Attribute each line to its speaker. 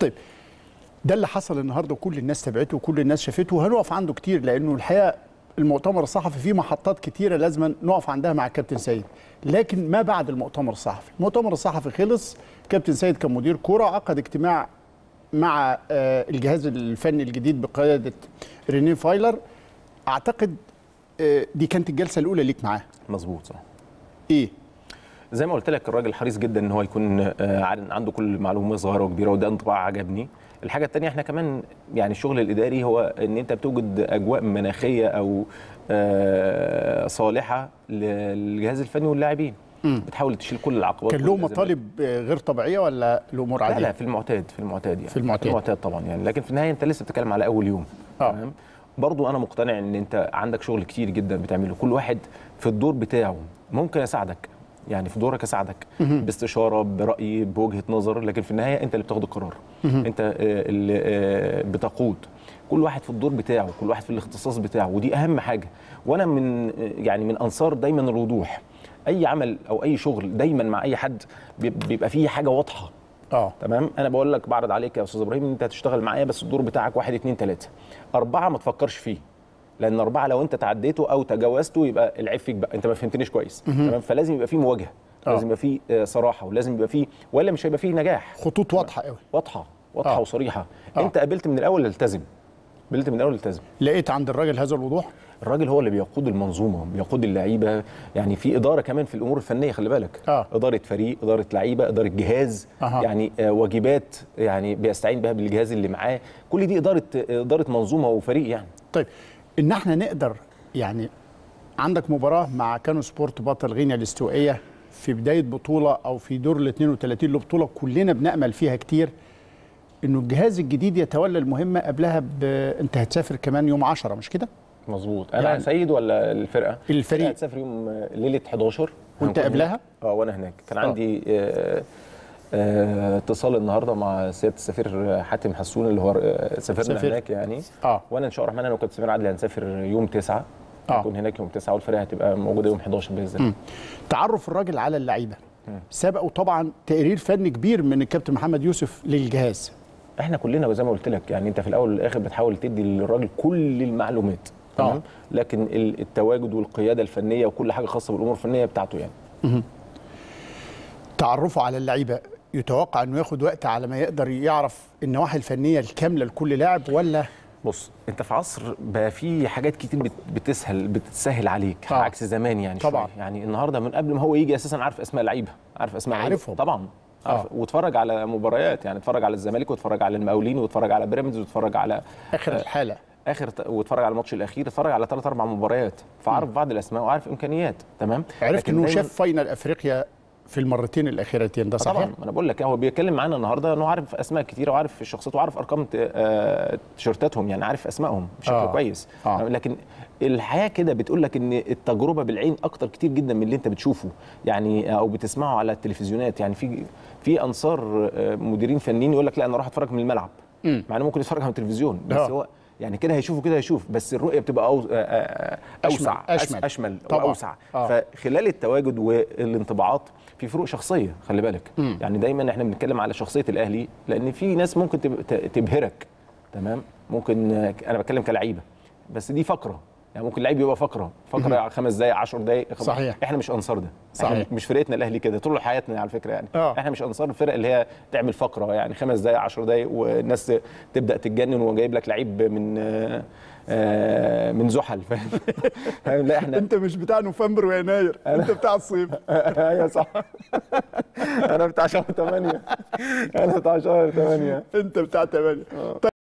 Speaker 1: طيب ده اللي حصل النهارده وكل الناس تابعته وكل الناس شافته وهنقف عنده كتير لانه الحقيقه المؤتمر الصحفي فيه محطات كتيره لازم نقف عندها مع الكابتن سيد لكن ما بعد المؤتمر الصحفي المؤتمر الصحفي خلص كابتن سيد كان مدير كوره عقد اجتماع مع آه، الجهاز الفني الجديد بقياده رينيه فايلر اعتقد آه، دي كانت الجلسه الاولى ليك معاه
Speaker 2: مظبوط صح
Speaker 1: ايه
Speaker 2: زي ما قلت لك الراجل حريص جدا ان هو يكون آه، عن- عنده كل المعلومات صغيره وكبيره وده انطباع عجبني الحاجه الثانيه احنا كمان يعني الشغل الاداري هو ان انت بتوجد اجواء مناخيه او آه، صالحه للجهاز الفني واللاعبين بتحاول تشيل كل العقبات
Speaker 1: كان له
Speaker 2: والأزمات.
Speaker 1: مطالب آه، غير طبيعيه ولا الامور
Speaker 2: لا
Speaker 1: عاديه
Speaker 2: لا في المعتاد في المعتاد يعني
Speaker 1: في المعتاد.
Speaker 2: في المعتاد طبعا يعني لكن في النهايه انت لسه بتتكلم على اول يوم
Speaker 1: آه.
Speaker 2: تمام برضو انا مقتنع ان انت عندك شغل كتير جدا بتعمله كل واحد في الدور بتاعه ممكن اساعدك يعني في دورك اساعدك باستشاره براي بوجهه نظر لكن في النهايه انت اللي بتاخد القرار انت آه، اللي آه، بتقود كل واحد في الدور بتاعه كل واحد في الاختصاص بتاعه ودي اهم حاجه وانا من آه، يعني من انصار دايما الوضوح اي عمل او اي شغل دايما مع اي حد بيب- بيبقى فيه حاجه واضحه
Speaker 1: اه
Speaker 2: تمام انا بقول لك بعرض عليك يا استاذ ابراهيم ان انت هتشتغل معايا بس الدور بتاعك واحد اتنين تلاته اربعه ما تفكرش فيه لان اربعه لو انت تعديته او تجاوزته يبقى العيب فيك بقى انت ما فهمتنيش كويس تمام فلازم يبقى في مواجهه
Speaker 1: آه.
Speaker 2: لازم يبقى في آه، صراحه ولازم يبقى في ولا مش هيبقى فيه نجاح
Speaker 1: خطوط واضحه قوي
Speaker 2: واضحه واضحه
Speaker 1: آه.
Speaker 2: وصريحه
Speaker 1: آه.
Speaker 2: انت قابلت من الاول التزم قابلت من الاول التزم
Speaker 1: لقيت عند الراجل هذا الوضوح
Speaker 2: الراجل هو اللي بيقود المنظومه بيقود اللعيبه يعني في اداره كمان في الامور الفنيه خلي بالك
Speaker 1: آه.
Speaker 2: اداره فريق اداره لعيبه اداره جهاز
Speaker 1: أها.
Speaker 2: يعني آه واجبات يعني بيستعين بها بالجهاز اللي معاه كل دي اداره اداره منظومه وفريق يعني
Speaker 1: طيب ان احنا نقدر يعني عندك مباراه مع كانو سبورت بطل غينيا الاستوائيه في بدايه بطوله او في دور ال 32 لبطوله كلنا بنامل فيها كتير انه الجهاز الجديد يتولى المهمه قبلها ب... انت هتسافر كمان يوم 10 مش كده؟
Speaker 2: مظبوط انا
Speaker 1: يعني-
Speaker 2: يعني سيد ولا الفرقه
Speaker 1: الفريق.
Speaker 2: هتسافر يوم آه، ليله 11
Speaker 1: وأنت
Speaker 2: هنكون
Speaker 1: قبلها؟
Speaker 2: هناك. اه وانا هناك كان
Speaker 1: آه.
Speaker 2: عندي آه، آه، اتصال النهارده مع سياده السفير حاتم حسون اللي هو آه، سافرنا
Speaker 1: سفير.
Speaker 2: هناك يعني
Speaker 1: اه
Speaker 2: وانا ان شاء الله الرحمن انا وكابتن سمير عدلي هنسافر يوم 9
Speaker 1: آه.
Speaker 2: نكون هناك يوم 9 والفرقه هتبقى موجوده يوم 11 باذن الله
Speaker 1: تعرف الراجل على اللعيبه سبقوا طبعا تقرير فني كبير من الكابتن محمد يوسف للجهاز
Speaker 2: احنا كلنا زي ما قلت لك يعني انت في الاول والاخر بتحاول تدي للراجل كل المعلومات
Speaker 1: آه.
Speaker 2: تمام لكن ال- التواجد والقياده الفنيه وكل حاجه خاصه بالامور الفنيه بتاعته يعني
Speaker 1: تعرفه على اللعيبه يتوقع انه ياخد وقت على ما يقدر يعرف النواحي الفنيه الكامله لكل لاعب ولا
Speaker 2: بص انت في عصر بقى في حاجات كتير بت- بتسهل بتسهل عليك
Speaker 1: آه.
Speaker 2: آه. عكس زمان يعني
Speaker 1: طبعاً.
Speaker 2: شوية. يعني النهارده من قبل ما هو يجي اساسا عارف اسماء لعيبه عارف اسماء لعيبة.
Speaker 1: عارفهم.
Speaker 2: طبعا عارف
Speaker 1: آه.
Speaker 2: واتفرج على مباريات يعني اتفرج على الزمالك واتفرج على المقاولين واتفرج على بيراميدز واتفرج على
Speaker 1: اخر الحاله
Speaker 2: اخر واتفرج على الماتش الاخير اتفرج على ثلاث اربع مباريات فعارف بعض الاسماء وعارف امكانيات تمام
Speaker 1: عرفت
Speaker 2: لكن
Speaker 1: انه
Speaker 2: دايماً-
Speaker 1: شاف فاينل افريقيا في المرتين الاخيرتين ده صحيح؟
Speaker 2: طبعا انا بقول لك هو بيتكلم معانا النهارده انه عارف اسماء كتيره وعارف الشخصيات وعارف ارقام ت- آه، تيشيرتاتهم يعني عارف اسمائهم بشكل
Speaker 1: آه.
Speaker 2: آه. كويس
Speaker 1: آه.
Speaker 2: آه. لكن الحياه كده بتقول لك ان التجربه بالعين اكتر كتير جدا من اللي انت بتشوفه يعني او بتسمعه على التلفزيونات يعني في في انصار آه، مديرين فنيين يقول لك لا انا اروح اتفرج من الملعب
Speaker 1: مم.
Speaker 2: مع انه ممكن يتفرج على التلفزيون بس
Speaker 1: آه.
Speaker 2: هو يعني كده هيشوفه كده هيشوف بس الرؤيه بتبقى أو... آه، آه، اوسع
Speaker 1: أشمل.
Speaker 2: أس- اشمل
Speaker 1: طبعاً.
Speaker 2: واوسع
Speaker 1: آه.
Speaker 2: فخلال التواجد والانطباعات في فروق شخصيه خلي بالك
Speaker 1: مم.
Speaker 2: يعني دايما احنا بنتكلم على شخصيه الاهلي لان في ناس ممكن تب- ت- تبهرك تمام ممكن آه، انا بتكلم كلعيبه بس دي فقره يعني ممكن لعيب يبقى فقره فقره خمس دقائق 10 دقائق خم-
Speaker 1: صحيح.
Speaker 2: احنا مش انصار ده
Speaker 1: صحيح.
Speaker 2: احنا مش فرقتنا الاهلي كده طول حياتنا على فكره يعني
Speaker 1: آه.
Speaker 2: احنا مش انصار الفرق اللي هي تعمل فقره يعني خمس دقائق 10 دقائق والناس ت- تبدا تتجنن وجايب لك لعيب من آه، آه، من زحل فاهم فاهم؟ لا احنا
Speaker 1: انت مش بتاع نوفمبر ويناير انت بتاع الصيف
Speaker 2: ايوه صح انا بتاع شهر 8 انا بتاع شهر 8
Speaker 1: انت بتاع 8